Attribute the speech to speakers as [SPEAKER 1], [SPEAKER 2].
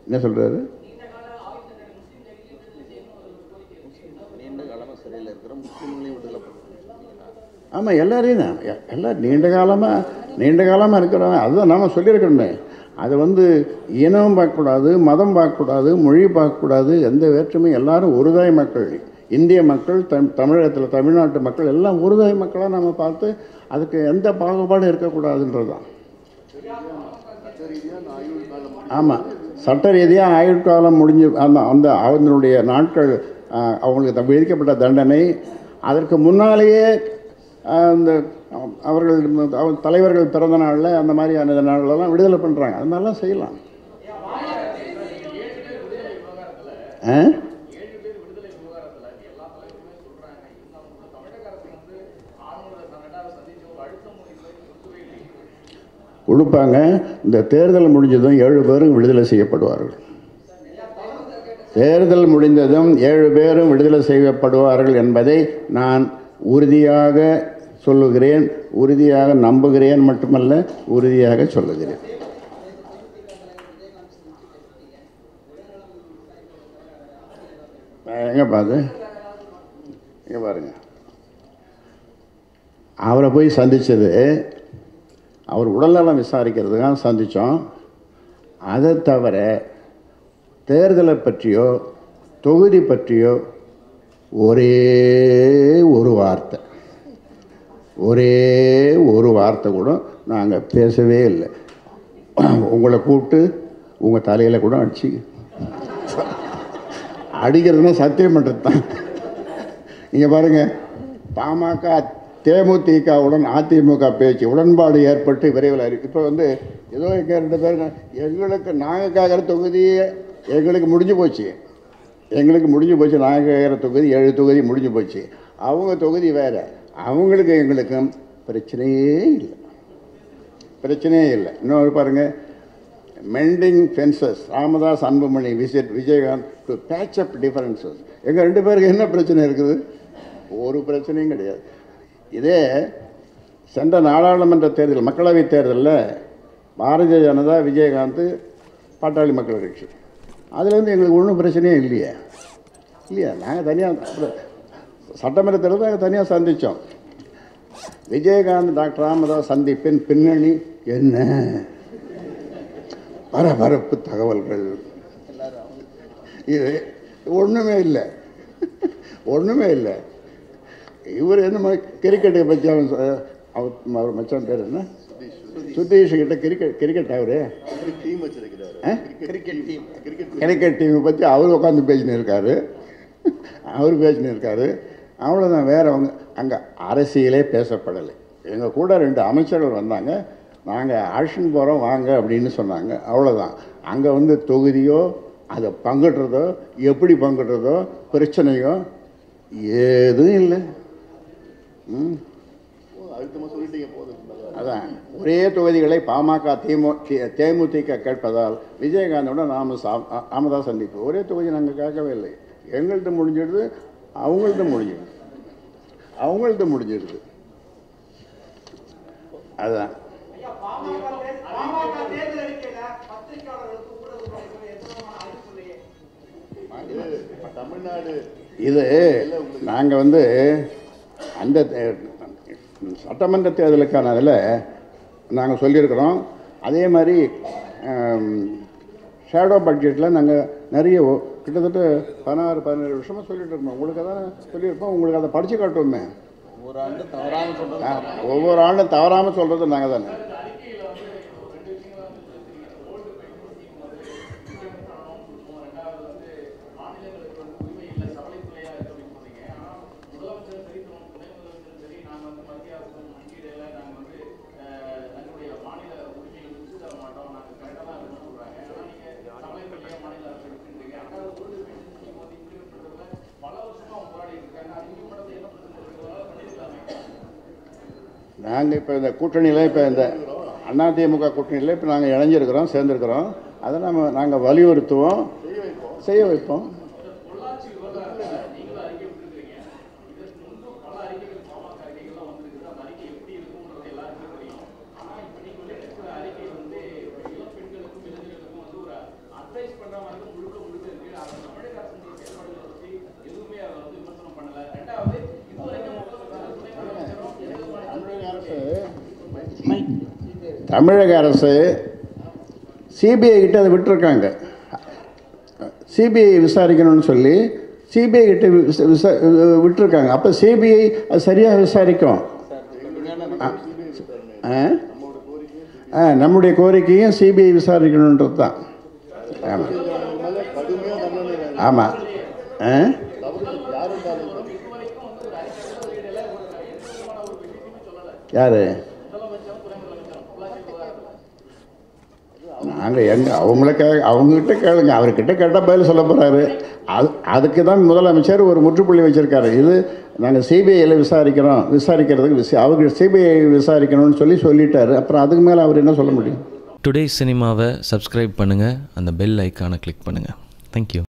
[SPEAKER 1] என்ன சொல்கிறாரு
[SPEAKER 2] நீண்ட காலமாக சிறையில் இருக்கிற முஸ்லீம்களையும் விடுதலை பண்ணுறீங்களா
[SPEAKER 1] ஆமாம் எல்லாரையும் தான் எ- எல்லாம் நீண்ட காலமாக நீண்ட காலமாக இருக்கிறவங்க அதுதான் நாம் சொல்லியிருக்கணுமே அது வந்து இனம் பார்க்கக்கூடாது மதம் பார்க்கக்கூடாது மொழி பார்க்கக்கூடாது எந்த வேற்றுமையும் எல்லாரும் ஒருதாய் மக்கள் இந்திய மக்கள் தம் தமிழகத்தில் தமிழ்நாட்டு மக்கள் எல்லாம் ஒருதாய் மக்களாக நம்ம பார்த்து அதுக்கு எந்த பாகுபாடும் இருக்கக்கூடாதுன்றது தான் ஆமாம் சட்ட ரீதியாக ஆயுட்காலம் முடிஞ்சு அந்த அந்த அவங்களுடைய நாட்கள் ஆஹ், அவங்களுக்கு த- விதிக்கப்பட்ட தண்டனை அதற்கு முன்னாலேயே ஆஹ், இந்த அவ- அவர்கள் அவ- தலைவர்கள் பிறந்த நாளில் அந்த மாதிரியான நாள்லலாம் விடுதலை பண்ணுறாங்க அது மாதிரிலாம் செய்யலாம் ஆ கொடுப்பாங்க இந்த தேர்தல் முடிஞ்சதும் ஏழு பேரும் விடுதலை செய்யப்படுவார்கள் தேர்தல் முடிந்ததும் ஏழு பேரும் விடுதலை செய்யப்படுவார்கள் என்பதை நான் உறுதியாக சொல்லுகிறேன் உறுதியாக நம்புகிறேன் மட்டுமல்ல உறுதியாக சொல்லுகிறேன் எங்கே பாரு எங்கே பாருங்க அவரை போய் சந்தித்தது அவர் உடல்நலம் விசாரிக்கிறதுக்காக சந்தித்தோம் அதை தவிர தேர்தலை பற்றியோ தொகுதி பற்றியோ ஒரே ஒரு வார்த்தை ஒரே ஒரு வார்த்தை கூட நாங்கள் பேசவே இல்லை உங்களை கூப்பிட்டு உங்கள் தலையில் கூட அடிச்சு அடிக்கிறதுனா சத்தியம் பண்ணுறது தான் இங்கே பாருங்கள் பாமக தேமுதிகவுடன் அதிமுக பேச்சு உடன்பாடு ஏற்பட்டு விரைவில் அறி இப்போ வந்து ஏதோ எங்க ரெண்டு பேருங்க எங்களுக்கு நாங்கள் கேட்குற தொகுதி எங்களுக்கு முடிஞ்சு போச்சு எங்களுக்கு முடிஞ்சு போச்சு நாங்கள் கேட்குற தொகுதி ஏழு தொகுதி முடிஞ்சு போச்சு அவங்க தொகுதி வேறு அவங்களுக்கு எங்களுக்கும் பிரச்சனையே இல்லை பிரச்சனையே இல்லை இன்னொரு பாருங்கள் mending fences Ramadoss Anbumani visit Vijayakanth to patch up differences எங்கள் ரெண்டு பேருக்கு என்ன பிரச்சனை இருக்குது ஒரு பிரச்சனையும் கிடையாது இதே சென்ற நாடாளுமன்ற தேர்தல் மக்களவைத் தேர்தலில் பாரதிய ஜனதா விஜயகாந்த் பாட்டாளி மக்கள் கட்சி அதில் வந்து எங்களுக்கு ஒன்றும் பிரச்சனையே இல்லையே இல்லையா நாங்கள் தனியாக சட்டமன்ற தேர்தல் நாங்கள் தனியாக சந்தித்தோம் விஜயகாந்த் டாக்டர் ராமதாஸ் சந்திப்பின் பின்னணி என்ன பரபரப்பு தகவல்கள் இது ஒன்றுமே இல்லை ஒன்றுமே இல்லை இவர் என்ன கிரிக்கெட்டை பற்றி அவன் சொ- அவர் அவர் மச்சான் பேர் என்ன சுதீஷ் கிட்ட கிரிக்கெட் கிரிக்கெட் அவரு
[SPEAKER 2] டீம் வச்சிருக்கிறாரு
[SPEAKER 1] ஆ?
[SPEAKER 2] கிரிக்கெட் டீம் கிரிக்கெட்
[SPEAKER 1] கிரிக்கெட் டீமை பற்றி அவர் உட்காந்து பேசின்னு இருக்காரு அவர் பேசின்னு இருக்காரு அவ்வளோதான் வேற அவங்க அங்கே அரசியலே பேசப்படலை எங்கள் கூட ரெண்டு அமைச்சர்கள் வந்தாங்க நாங்கள் ஆக்ஷன் போகிறோம் வாங்க அப்படின்னு சொன்னாங்க அவ்வளோதான் அங்கே வந்து தொகுதியோ அதை பங்கிடுறதோ எப்படி பங்கிடுறதோ பிரச்சனையோ ஏதும் இல்லை ம்
[SPEAKER 2] அழுத்தமாக சொல்லிட்டீங்க போதும்
[SPEAKER 1] அதான் ஒரே தொகுதிகளை பாமக திமு தி- தேமுதிக கேட்பதால் விஜயகாந்தோட நாம சா ராமதாஸ் சந்திப்பு ஒரே தொகுதி நாங்கள் கேட்கவே இல்லை எங்கள்கிட்ட முடிஞ்சிடுது அவங்கள்ட்ட முடிஞ்சிடுது அவங்கள்ட்ட முடிஞ்சிடுது அதான்
[SPEAKER 3] ஐயா, பாமக தேர்தல் பாமக தேர்தல் அறிக்கையில பத்திரிகையாளர்களுக்கு ஊடகங்களுக்கு எந்த விதமான அறிவிப்பு இல்லையே.
[SPEAKER 2] தமிழ்நாடு
[SPEAKER 1] இது நாங்கள் வந்து அந்த தே- சட்டமன்ற தேர்தலுக்கான அதில் நாங்கள் சொல்லியிருக்கிறோம் அதே மாதிரி ஷேடோ பட்ஜெட்டில் நாங்கள் நிறைய ஒ- கிட்டத்தட்ட பதினாறு பதினேழு வருஷமாக சொல்லிட்டு இருக்கோம் உங்களுக்கு தான் சொல்லியிருப்போம் உங்களுக்கு அதை படித்து காட்டுவோமே
[SPEAKER 2] ஒரு ஆண்டு தவறாமல் சொல்றது
[SPEAKER 1] ஆ, ஒவ்வொரு ஆண்டும் தவறாமல் சொல்கிறது நாங்கள் தானே நாங்கள் இப்போ இந்த கூட்டணியில் இப்போ இந்த அதிமுக கூட்டணியில் இப்போ நாங்கள் இணைஞ்சிருக்கிறோம் சேர்ந்துருக்கிறோம் அதை நம்ம நாங்கள் வலியுறுத்துவோம் செய்ய வைப்போம் தமிழக அரசு சிபிஐ கிட்ட அதை விட்டுருக்காங்க சிபிஐ விசாரிக்கணும்னு சொல்லி சிபிஐ கிட்ட விச- விசா விட்டுருக்காங்க அப்போ சிபிஐ அது சரியாக விசாரிக்கும் ஆ? ஆ நம்முடைய கோரிக்கையும் சிபிஐ விசாரிக்கணுன்றது தான் ஆமாம் ஆமாம் ஆ யார் நாங்கள் எங்க அவங்கள கே அவங்ககிட்ட கேளுங்க அவர்கிட்ட கேட்டால் பதில் சொல்ல போகிறாரு அது அதுக்கு தான் முதலமைச்சர் ஒரு முற்றுப்புள்ளி வச்சுருக்காரு இது நாங்கள் சிபிஐயில் விசாரிக்கிறோம் விசாரிக்கிறதுக்கு விசா அவங்க சிபிஐ விசாரிக்கணும்னு சொல்லி சொல்லிட்டாரு அப்புறம் அதுக்கு மேலே அவர் என்ன சொல்ல முடியும்
[SPEAKER 4] டுடே சினிமாவை சப்ஸ்கிரைப் பண்ணுங்கள் அந்த பெல் ஐக்கானை கிளிக் பண்ணுங்கள் தேங்க்யூ